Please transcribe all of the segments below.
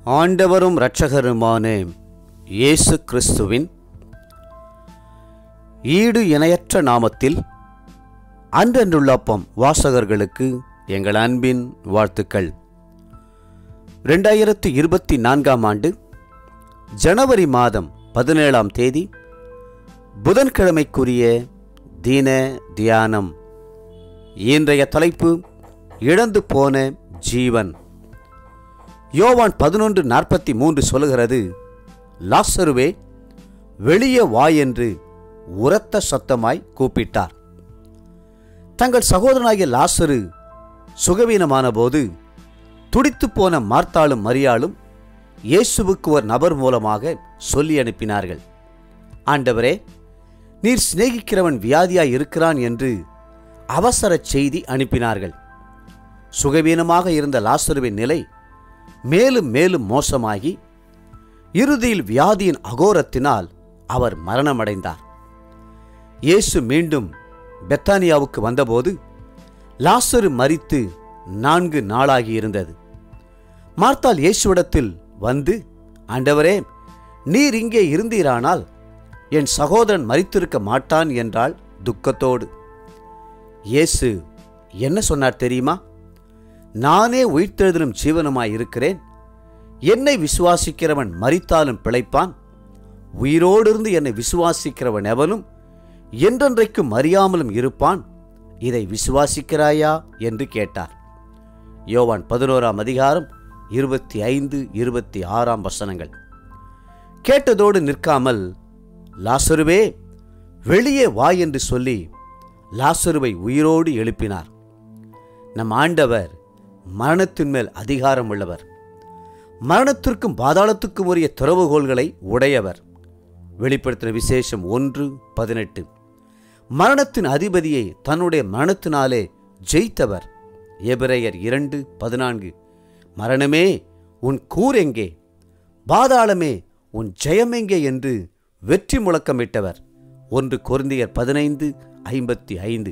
ஆண்டவரும் இரட்சகருமான இயேசு கிறிஸ்துவின் ஈடு இணையற்ற நாமத்தில் அன்றன்றுள்ளப்பம் வாசகர்களுக்கு எங்கள் அன்பின் வாழ்த்துக்கள் ரெண்டாயிரத்து இருபத்தி நான்காம் ஆண்டு ஜனவரி மாதம் பதினேழாம் தேதி புதன்கிழமைக்குரிய தீன தியானம் இன்றைய தலைப்பு இழந்து போன ஜீவன் யோவான் பதினொன்று நாற்பத்தி மூன்று சொல்லுகிறது லாசருவே வெளியே வா என்று உரத்த சத்தமாய் கூப்பிட்டார் தங்கள் சகோதரனாகிய லாசரு சுகவீனமான போது துடித்துப் போன மார்த்தாளும் மரியாளும் இயேசுவுக்கு ஒரு நபர் மூலமாக சொல்லி அனுப்பினார்கள் ஆண்டவரே நீர் சிநேகிக்கிறவன் வியாதியாய் இருக்கிறான் என்று அவசர செய்தி அனுப்பினார்கள் சுகவீனமாக இருந்த லாசருவின் நிலை மேலும் மேலும் மோசமாகி இறுதியில் வியாதியின் அகோரத்தினால் அவர் மரணமடைந்தார் இயேசு மீண்டும் பெத்தானியாவுக்கு வந்தபோது லாசரு மரித்து நான்கு நாளாகி இருந்தது மார்த்தாள் இயேசுவிடத்தில் வந்து ஆண்டவரே நீர் இங்கே இருந்தீரானால் என் சகோதரன் மரித்திருக்க மாட்டான் என்றாள் துக்கத்தோடு இயேசு என்ன சொன்னார் தெரியுமா நானே உயிர்த்தெழுதலும் ஜீவனுமாய் இருக்கிறேன் என்னை விசுவாசிக்கிறவன் மரித்தாலும் பிழைப்பான் உயிரோடிருந்து என்னை விசுவாசிக்கிறவன் எவனும் என்றென்றைக்கும் அறியாமலும் இருப்பான் இதை விசுவாசிக்கிறாயா என்று கேட்டார் யோவான் பதினோராம் அதிகாரம் இருபத்தி ஐந்து இருபத்தி ஆறாம் வசனங்கள் கேட்டதோடு நிற்காமல் லாசருவே வெளியே வா என்று சொல்லி லாசருவை உயிரோடு எழுப்பினார் நம் ஆண்டவர் மரணத்தின் மேல் அதிகாரம் உள்ளவர் மரணத்திற்கும் பாதாளத்துக்கும் உரிய திறவுகோள்களை உடையவர் வெளிப்படுத்தின விசேஷம் ஒன்று பதினெட்டு மரணத்தின் அதிபதியை தன்னுடைய மரணத்தினாலே ஜெயித்தவர் எபிரேயர் இரண்டு பதினான்கு மரணமே உன் கூர் எங்கே பாதாளமே உன் ஜெயமெங்கே என்று வெற்றி முழக்கமிட்டவர் ஒன்று கொருந்தியர் பதினைந்து ஐம்பத்தி ஐந்து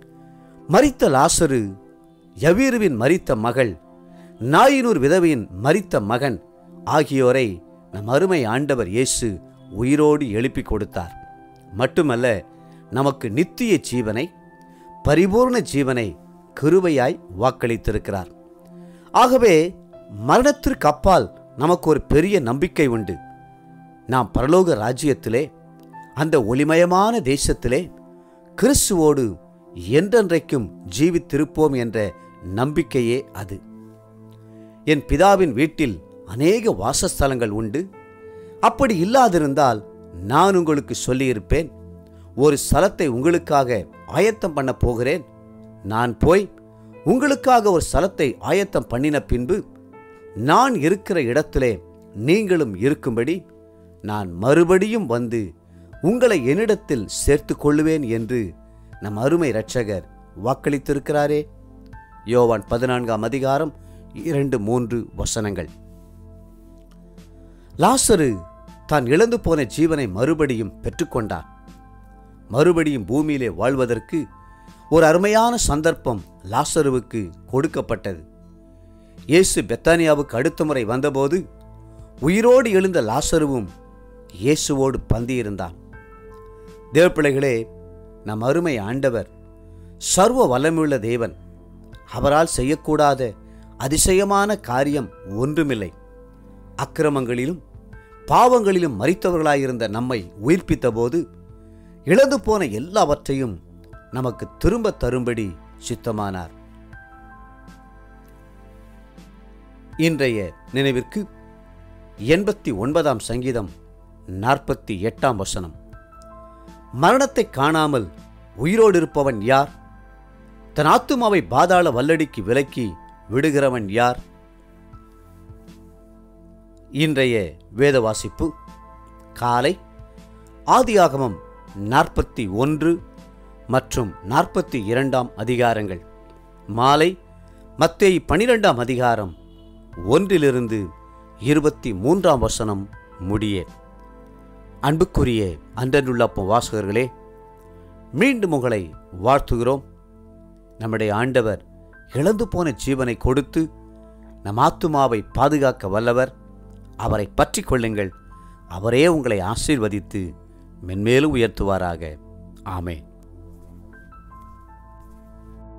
மரித்த லாசரு யவீருவின் மரித்த மகள் நாயினூர் விதவையின் மரித்த மகன் ஆகியோரை நம் அருமை ஆண்டவர் இயேசு உயிரோடு எழுப்பி கொடுத்தார் மட்டுமல்ல நமக்கு நித்திய ஜீவனை பரிபூர்ண ஜீவனை கிருபையாய் வாக்களித்திருக்கிறார் ஆகவே மரணத்திற்கு அப்பால் நமக்கு ஒரு பெரிய நம்பிக்கை உண்டு நாம் பரலோக ராஜ்யத்திலே அந்த ஒளிமயமான தேசத்திலே கிறிஸ்துவோடு என்றென்றைக்கும் ஜீவித்திருப்போம் என்ற நம்பிக்கையே அது என் பிதாவின் வீட்டில் அநேக வாசஸ்தலங்கள் உண்டு அப்படி இல்லாதிருந்தால் நான் உங்களுக்கு சொல்லியிருப்பேன் ஒரு ஸ்தலத்தை உங்களுக்காக ஆயத்தம் பண்ண போகிறேன் நான் போய் உங்களுக்காக ஒரு ஸ்தலத்தை ஆயத்தம் பண்ணின பின்பு நான் இருக்கிற இடத்திலே நீங்களும் இருக்கும்படி நான் மறுபடியும் வந்து உங்களை என்னிடத்தில் சேர்த்து கொள்ளுவேன் என்று நம் அருமை இரட்சகர் வாக்களித்திருக்கிறாரே யோவான் பதினான்காம் அதிகாரம் இரண்டு மூன்று வசனங்கள் லாசரு தான் இழந்து போன ஜீவனை மறுபடியும் பெற்றுக்கொண்டார் மறுபடியும் பூமியிலே வாழ்வதற்கு ஒரு அருமையான சந்தர்ப்பம் லாசருவுக்கு கொடுக்கப்பட்டது இயேசு பெத்தானியாவுக்கு அடுத்த முறை வந்தபோது உயிரோடு எழுந்த லாசருவும் இயேசுவோடு பந்தியிருந்தான் தேவப்பிள்ளைகளே நம் அருமை ஆண்டவர் சர்வ வல்லமையுள்ள தேவன் அவரால் செய்யக்கூடாத அதிசயமான காரியம் ஒன்றுமில்லை அக்கிரமங்களிலும் பாவங்களிலும் மறித்தவர்களாயிருந்த நம்மை உயிர்ப்பித்தபோது இழந்து போன எல்லாவற்றையும் நமக்கு திரும்ப தரும்படி சித்தமானார் இன்றைய நினைவிற்கு எண்பத்தி ஒன்பதாம் சங்கீதம் நாற்பத்தி எட்டாம் வசனம் மரணத்தை காணாமல் உயிரோடு இருப்பவன் யார் தன் ஆத்துமாவை பாதாள வல்லடிக்கு விலக்கி விடுகிறவன் யார் இன்றைய வேத வாசிப்பு காலை ஆதியாகமம் நாற்பத்தி ஒன்று மற்றும் நாற்பத்தி இரண்டாம் அதிகாரங்கள் மாலை மத்தேயு பனிரெண்டாம் அதிகாரம் ஒன்றிலிருந்து இருபத்தி மூன்றாம் வசனம் முடிய அன்புக்குரிய அன்றனுள்ளப்பம் வாசகர்களே மீண்டும் உங்களை வாழ்த்துகிறோம் நம்முடைய ஆண்டவர் இழந்து போன ஜீவனை கொடுத்து நம் ஆத்துமாவை பாதுகாக்க வல்லவர் அவரை பற்றி கொள்ளுங்கள் அவரே உங்களை ஆசீர்வதித்து மென்மேலும் உயர்த்துவாராக ஆமென்